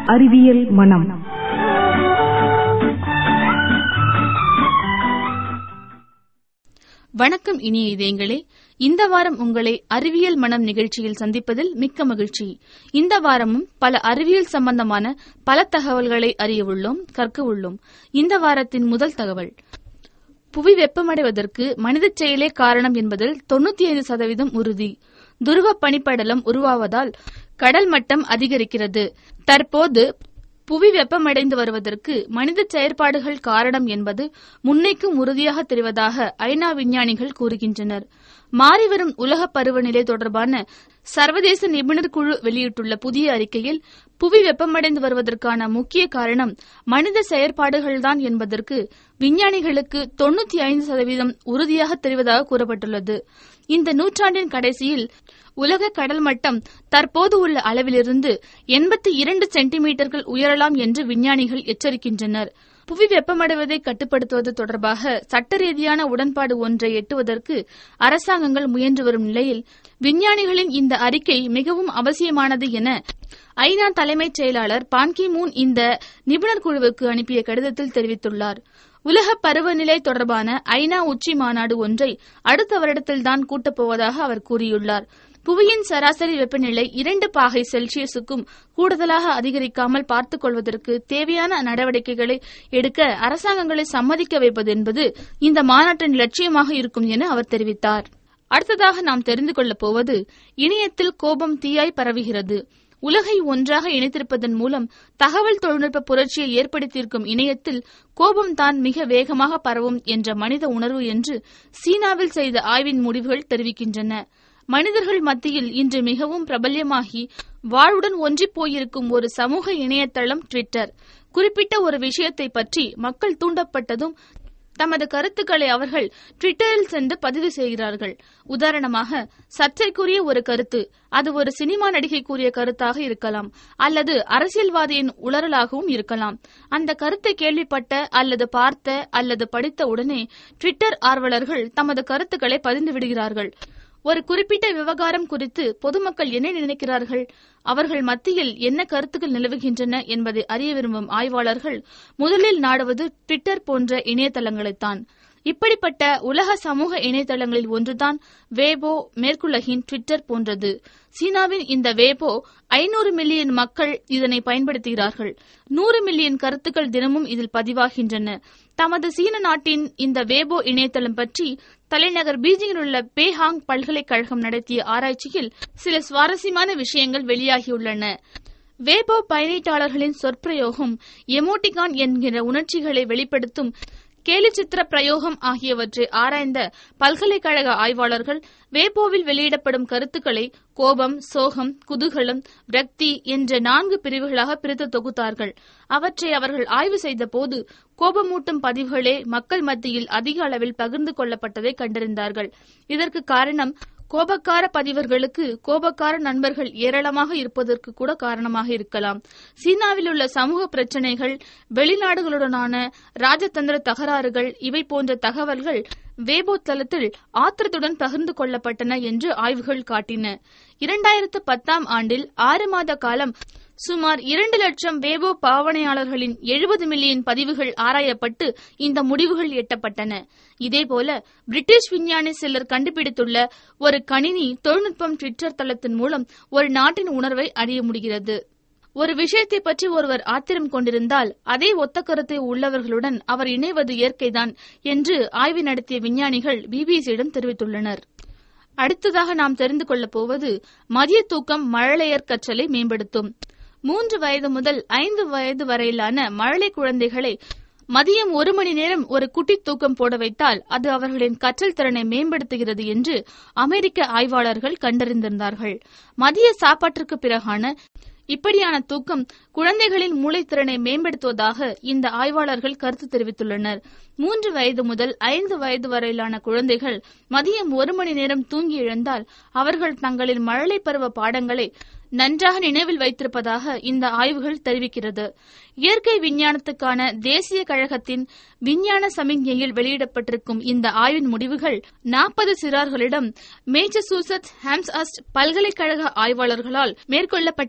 அறிவியல் மனம் வணக்கம் இனிய இதயங்களே இந்த வாரம் உங்களை அறிவியல் மனம் நிகழ்ச்சியில் சந்திப்பதில் மிக்க மகிழ்ச்சி இந்த வாரமும் பல அறிவியல் சம்பந்தமான பல தகவல்களை அறிய உள்ளோம் கற்க உள்ளோம் இந்த வாரத்தின் முதல் தகவல் புவி வெப்பமடைவதற்கு மனிதச் செயலே காரணம் என்பதில் தொண்ணூத்தி ஐந்து சதவீதம் உறுதி துருவ பனிப்படலம் உருவாவதால் கடல் மட்டம் அதிகரிக்கிறது தற்போது புவி வெப்பமடைந்து வருவதற்கு மனித செயற்பாடுகள் காரணம் என்பது முன்னைக்கும் உறுதியாக தெரிவதாக ஐநா விஞ்ஞானிகள் கூறுகின்றனர் மாறிவரும் உலக பருவநிலை தொடர்பான சர்வதேச நிபுணர் குழு வெளியிட்டுள்ள புதிய அறிக்கையில் புவி வெப்பமடைந்து வருவதற்கான முக்கிய காரணம் மனித செயற்பாடுகள்தான் என்பதற்கு விஞ்ஞானிகளுக்கு தொண்ணூத்தி ஐந்து சதவீதம் உறுதியாக தெரிவதாக கூறப்பட்டுள்ளது இந்த நூற்றாண்டின் கடைசியில் உலக கடல் மட்டம் தற்போது உள்ள அளவிலிருந்து எண்பத்தி இரண்டு சென்டிமீட்டர்கள் உயரலாம் என்று விஞ்ஞானிகள் எச்சரிக்கின்றனர் புவி வெப்பமடைவதை கட்டுப்படுத்துவது தொடர்பாக சட்ட ரீதியான உடன்பாடு ஒன்றை எட்டுவதற்கு அரசாங்கங்கள் முயன்று வரும் நிலையில் விஞ்ஞானிகளின் இந்த அறிக்கை மிகவும் அவசியமானது என ஐநா தலைமைச் செயலாளர் பான்கி மூன் இந்த நிபுணர் குழுவுக்கு அனுப்பிய கடிதத்தில் தெரிவித்துள்ளார் உலக பருவநிலை தொடர்பான ஐநா உச்சி மாநாடு ஒன்றை அடுத்த வருடத்தில்தான் கூட்டப்போவதாக அவர் கூறியுள்ளார் புவியின் சராசரி வெப்பநிலை இரண்டு பாகை செல்சியஸுக்கும் கூடுதலாக அதிகரிக்காமல் பார்த்துக் கொள்வதற்கு தேவையான நடவடிக்கைகளை எடுக்க அரசாங்கங்களை சம்மதிக்க வைப்பது என்பது இந்த மாநாட்டின் லட்சியமாக இருக்கும் என அவர் தெரிவித்தார் அடுத்ததாக நாம் தெரிந்து கொள்ளப் போவது இணையத்தில் கோபம் தீயாய் பரவுகிறது உலகை ஒன்றாக இணைத்திருப்பதன் மூலம் தகவல் தொழில்நுட்ப புரட்சியை ஏற்படுத்தியிருக்கும் இணையத்தில் கோபம் தான் மிக வேகமாக பரவும் என்ற மனித உணர்வு என்று சீனாவில் செய்த ஆய்வின் முடிவுகள் தெரிவிக்கின்றன மனிதர்கள் மத்தியில் இன்று மிகவும் பிரபல்யமாகி வாழ்வுடன் ஒன்றிப் போயிருக்கும் ஒரு சமூக இணையதளம் ட்விட்டர் குறிப்பிட்ட ஒரு விஷயத்தை பற்றி மக்கள் தூண்டப்பட்டதும் தமது கருத்துக்களை அவர்கள் ட்விட்டரில் சென்று பதிவு செய்கிறார்கள் உதாரணமாக சர்ச்சைக்குரிய ஒரு கருத்து அது ஒரு சினிமா நடிகை கூறிய கருத்தாக இருக்கலாம் அல்லது அரசியல்வாதியின் உளறலாகவும் இருக்கலாம் அந்த கருத்தை கேள்விப்பட்ட அல்லது பார்த்த அல்லது படித்த உடனே ட்விட்டர் ஆர்வலர்கள் தமது கருத்துக்களை பதிந்து விடுகிறார்கள் ஒரு குறிப்பிட்ட விவகாரம் குறித்து பொதுமக்கள் என்ன நினைக்கிறார்கள் அவர்கள் மத்தியில் என்ன கருத்துக்கள் நிலவுகின்றன என்பதை அறிய விரும்பும் ஆய்வாளர்கள் முதலில் நாடுவது ட்விட்டர் போன்ற இணையதளங்களைத்தான் இப்படிப்பட்ட உலக சமூக இணையதளங்களில் ஒன்றுதான் வேபோ மேற்குலகின் ட்விட்டர் போன்றது சீனாவின் இந்த வேபோ ஐநூறு மில்லியன் மக்கள் இதனை பயன்படுத்துகிறார்கள் நூறு மில்லியன் கருத்துக்கள் தினமும் இதில் பதிவாகின்றன தமது சீன நாட்டின் இந்த வேபோ இணையதளம் பற்றி தலைநகர் பீஜிங்கில் உள்ள பேஹாங் பல்கலைக்கழகம் நடத்திய ஆராய்ச்சியில் சில சுவாரஸ்யமான விஷயங்கள் வெளியாகியுள்ளன வேபோ பயணீட்டாளர்களின் சொற்பிரயோகம் எமோட்டிகான் என்கிற உணர்ச்சிகளை வெளிப்படுத்தும் கேலிச்சித்திர பிரயோகம் ஆகியவற்றை ஆராய்ந்த பல்கலைக்கழக ஆய்வாளர்கள் வேப்போவில் வெளியிடப்படும் கருத்துக்களை கோபம் சோகம் குதூகலம் விரக்தி என்ற நான்கு பிரிவுகளாக பிரித்து தொகுத்தார்கள் அவற்றை அவர்கள் ஆய்வு செய்த போது கோபமூட்டும் பதிவுகளே மக்கள் மத்தியில் அதிக அளவில் பகிர்ந்து கொள்ளப்பட்டதை கண்டறிந்தார்கள் இதற்கு காரணம் கோபக்கார பதிவர்களுக்கு கோபக்கார நண்பர்கள் ஏராளமாக இருப்பதற்கு கூட காரணமாக இருக்கலாம் சீனாவில் உள்ள சமூக பிரச்சினைகள் வெளிநாடுகளுடனான ராஜதந்திர தகராறுகள் இவை போன்ற தகவல்கள் வேபோ தளத்தில் ஆத்திரத்துடன் பகிர்ந்து கொள்ளப்பட்டன என்று ஆய்வுகள் காட்டின இரண்டாயிரத்து பத்தாம் ஆண்டில் ஆறு மாத காலம் சுமார் இரண்டு லட்சம் வேபோ பாவனையாளர்களின் எழுபது மில்லியன் பதிவுகள் ஆராயப்பட்டு இந்த முடிவுகள் எட்டப்பட்டன இதேபோல பிரிட்டிஷ் விஞ்ஞானி சிலர் கண்டுபிடித்துள்ள ஒரு கணினி தொழில்நுட்பம் ட்விட்டர் தளத்தின் மூலம் ஒரு நாட்டின் உணர்வை அறிய முடிகிறது ஒரு விஷயத்தை பற்றி ஒருவர் ஆத்திரம் கொண்டிருந்தால் அதே ஒத்த கருத்தை உள்ளவர்களுடன் அவர் இணைவது இயற்கைதான் என்று ஆய்வு நடத்திய விஞ்ஞானிகள் பிபிசியிடம் தெரிவித்துள்ளனர் அடுத்ததாக நாம் தெரிந்து கொள்ளப் போவது மதிய தூக்கம் மழலையர் கற்றலை மேம்படுத்தும் மூன்று வயது முதல் ஐந்து வயது வரையிலான மழலை குழந்தைகளை மதியம் ஒரு மணி நேரம் ஒரு குட்டி தூக்கம் போட வைத்தால் அது அவர்களின் கற்றல் திறனை மேம்படுத்துகிறது என்று அமெரிக்க ஆய்வாளர்கள் கண்டறிந்திருந்தார்கள் மதிய சாப்பாட்டிற்கு பிறகான இப்படியான தூக்கம் குழந்தைகளின் மூளைத்திறனை மேம்படுத்துவதாக இந்த ஆய்வாளர்கள் கருத்து தெரிவித்துள்ளனர் மூன்று வயது முதல் ஐந்து வயது வரையிலான குழந்தைகள் மதியம் ஒரு மணி நேரம் தூங்கி எழுந்தால் அவர்கள் தங்களின் மழலை பருவ பாடங்களை நன்றாக நினைவில் வைத்திருப்பதாக இந்த ஆய்வுகள் தெரிவிக்கிறது இயற்கை விஞ்ஞானத்துக்கான தேசிய கழகத்தின் விஞ்ஞான சமிக்ஞையில் வெளியிடப்பட்டிருக்கும் இந்த ஆய்வின் முடிவுகள் நாற்பது சிறார்களிடம் மேச்சசூசட்ஸ் ஹாம்ஸ்அஸ்ட் பல்கலைக்கழக ஆய்வாளர்களால் மேற்கொள்ளப்பட்ட பரிசோதனை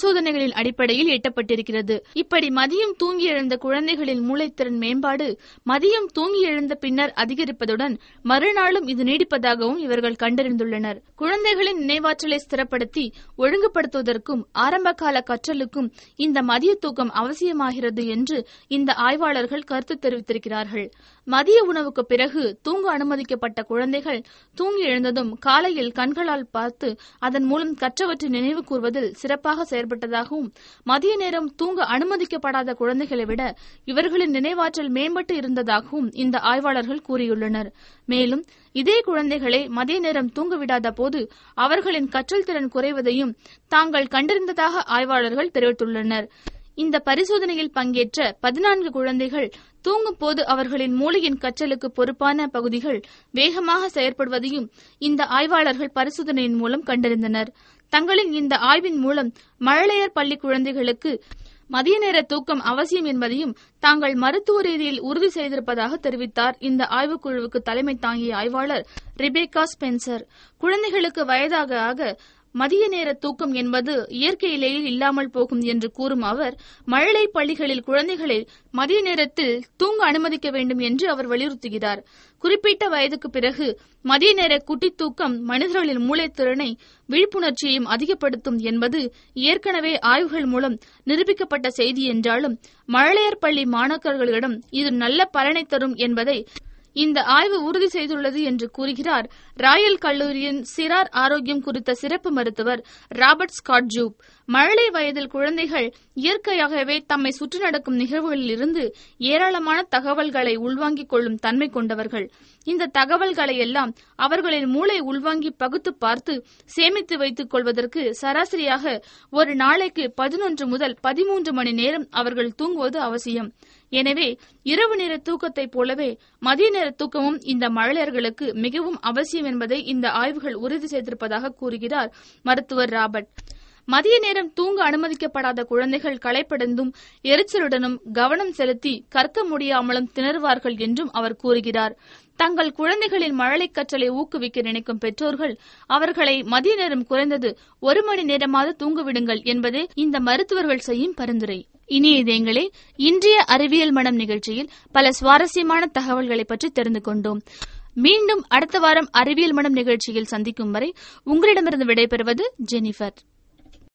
பரிசோதனைகளின் அடிப்படையில் எட்டப்பட்டிருக்கிறது இப்படி மதியம் தூங்கி எழுந்த குழந்தைகளின் மூளைத்திறன் மேம்பாடு மதியம் தூங்கி எழுந்த பின்னர் அதிகரிப்பதுடன் மறுநாளும் இது நீடிப்பதாகவும் இவர்கள் கண்டறிந்துள்ளனர் குழந்தைகளின் நினைவாற்றலை ஸ்திரப்படுத்தி ஒழுங்குபடுத்துவதற்கும் ஆரம்பகால கற்றலுக்கும் இந்த மதிய தூக்கம் அவசியமாகிறது என்று இந்த ஆய்வாளர்கள் கருத்து தெரிவித்திருக்கிறார்கள் மதிய உணவுக்கு பிறகு தூங்க அனுமதிக்கப்பட்ட குழந்தைகள் தூங்கி எழுந்ததும் காலையில் கண்களால் பார்த்து அதன் மூலம் கற்றவற்றை நினைவு கூறுவதில் சிறப்பாக செயல்பட்டதாகவும் மதிய நேரம் தூங்க அனுமதிக்கப்படாத குழந்தைகளை விட இவர்களின் நினைவாற்றல் மேம்பட்டு இருந்ததாகவும் இந்த ஆய்வாளர்கள் கூறியுள்ளனர் மேலும் இதே குழந்தைகளை மதிய நேரம் தூங்க விடாத போது அவர்களின் கற்றல் திறன் குறைவதையும் தாங்கள் கண்டறிந்ததாக ஆய்வாளர்கள் தெரிவித்துள்ளனர் இந்த பரிசோதனையில் பங்கேற்ற பதினான்கு குழந்தைகள் தூங்கும் போது அவர்களின் மூளையின் கற்றலுக்கு பொறுப்பான பகுதிகள் வேகமாக செயற்படுவதையும் இந்த ஆய்வாளர்கள் பரிசோதனையின் மூலம் கண்டறிந்தனர் தங்களின் இந்த ஆய்வின் மூலம் மழலையர் பள்ளி குழந்தைகளுக்கு மதிய நேர தூக்கம் அவசியம் என்பதையும் தாங்கள் மருத்துவ ரீதியில் உறுதி செய்திருப்பதாக தெரிவித்தார் இந்த ஆய்வுக்குழுவுக்கு தலைமை தாங்கிய ஆய்வாளர் ரிபேகா ஸ்பென்சர் குழந்தைகளுக்கு வயதாக ஆக மதிய நேர தூக்கம் என்பது இயற்கையிலேயே இல்லாமல் போகும் என்று கூறும் அவர் மழலை பள்ளிகளில் குழந்தைகளை மதிய நேரத்தில் தூங்க அனுமதிக்க வேண்டும் என்று அவர் வலியுறுத்துகிறார் குறிப்பிட்ட வயதுக்கு பிறகு மதிய நேர குட்டி தூக்கம் மனிதர்களின் மூளைத்திறனை விழிப்புணர்ச்சியையும் அதிகப்படுத்தும் என்பது ஏற்கனவே ஆய்வுகள் மூலம் நிரூபிக்கப்பட்ட செய்தி என்றாலும் மழலையர் பள்ளி மாணாக்கர்களிடம் இது நல்ல பலனை தரும் என்பதை இந்த ஆய்வு உறுதி செய்துள்ளது என்று கூறுகிறார் ராயல் கல்லூரியின் சிறார் ஆரோக்கியம் குறித்த சிறப்பு மருத்துவர் ராபர்ட் ஸ்காட் ஜூப் மழலை வயதில் குழந்தைகள் இயற்கையாகவே தம்மை சுற்றி நடக்கும் நிகழ்வுகளில் இருந்து ஏராளமான தகவல்களை உள்வாங்கிக் கொள்ளும் தன்மை கொண்டவர்கள் இந்த தகவல்களை எல்லாம் அவர்களின் மூளை உள்வாங்கி பகுத்து பார்த்து சேமித்து வைத்துக் கொள்வதற்கு சராசரியாக ஒரு நாளைக்கு பதினொன்று முதல் பதிமூன்று மணி நேரம் அவர்கள் தூங்குவது அவசியம் எனவே இரவு நேர தூக்கத்தைப் போலவே மதிய நேர தூக்கமும் இந்த மழலையர்களுக்கு மிகவும் அவசியம் என்பதை இந்த ஆய்வுகள் உறுதி செய்திருப்பதாக கூறுகிறார் மருத்துவர் ராபர்ட் மதிய நேரம் தூங்க அனுமதிக்கப்படாத குழந்தைகள் களைப்படைந்தும் எரிச்சலுடனும் கவனம் செலுத்தி கற்க முடியாமலும் திணறுவார்கள் என்றும் அவர் கூறுகிறார் தங்கள் குழந்தைகளின் மழலை கற்றலை ஊக்குவிக்க நினைக்கும் பெற்றோர்கள் அவர்களை மதிய நேரம் குறைந்தது ஒரு மணி நேரமாவது தூங்கவிடுங்கள் என்பதே இந்த மருத்துவர்கள் செய்யும் பரிந்துரை இனி இதயங்களே இன்றைய அறிவியல் மனம் நிகழ்ச்சியில் பல சுவாரஸ்யமான தகவல்களை பற்றி தெரிந்து கொண்டோம் மீண்டும் அடுத்த வாரம் அறிவியல் மனம் நிகழ்ச்சியில் சந்திக்கும் வரை உங்களிடமிருந்து விடைபெறுவது ஜெனிஃபர்